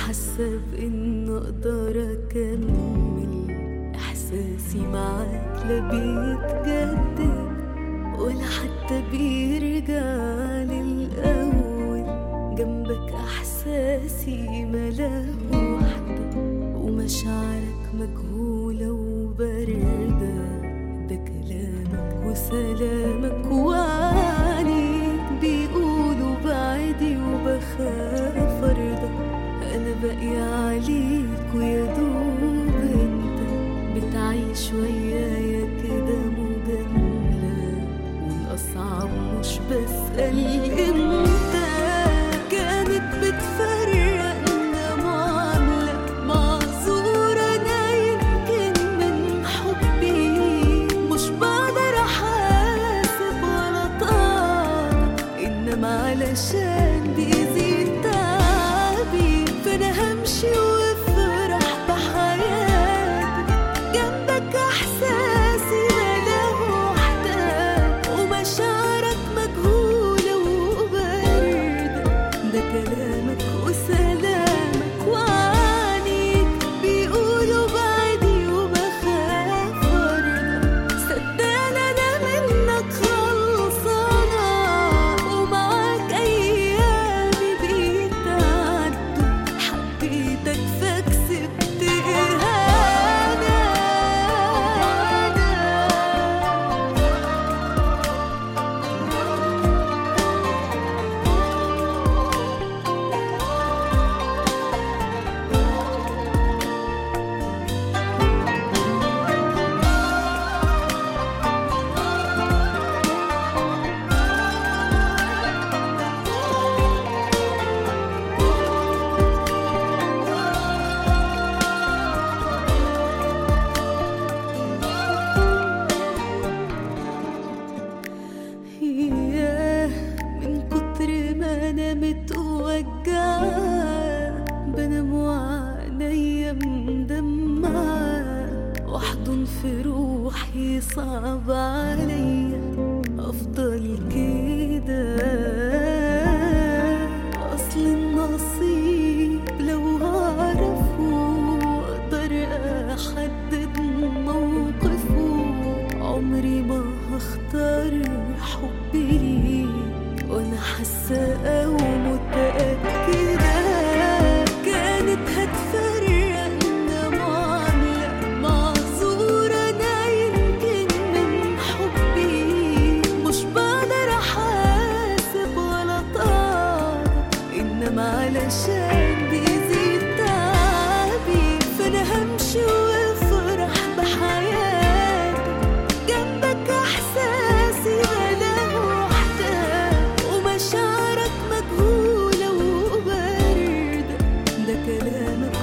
حاسة بإن أقدر أكمل إحساسي معاك لا بيتجدد ولا حتى بيرجع للأول جنبك إحساسي ملاه وحدة ومشاعرك مجهولة وباردة ده كلامك وسلامك وعليك بيقولوا بعدي وبخاف أرضى أنا باقي عليك ويا دوب أنت بتعيش ويايا كده مجاملة والأصعب مش بسأل إمتى كانت بتفرقنا معاملة معذورة أنا يمكن من حبي مش بقدر أحاسب ولا طالب إنما علشان بيزيد تعبي فأنا همشي وافرح بحياتي جنبك إحساسي ملاه وحدك ومشاعرك مجهولة وباردة ده كلامك وسلامك وعنيك بيقولوا بعدي وبخاف أرضى صدقني أنا منك خلصانة ومعاك أيامي بيتعدوا حبيتك فكسبت إهانة ياه من كتر ما انا متوجعة بنام وعينيا مدمعة واحضن في روحي صعب عليا افضل كده اصل النصيب لو اعرفه اقدر احدد موقفه عمري ما هختار حبي ليك وانا حاسه او متاكده كانت هتفرقنا معامله معذوره انا يمكن من حبي مش بقدر احاسب ولا طالب انما علشان بيزيد تعبي فانا همشي وافرح بحياتي جنبك احساسي ملاه وحدك ومشاعرك مجهولة وباردة ده كلامك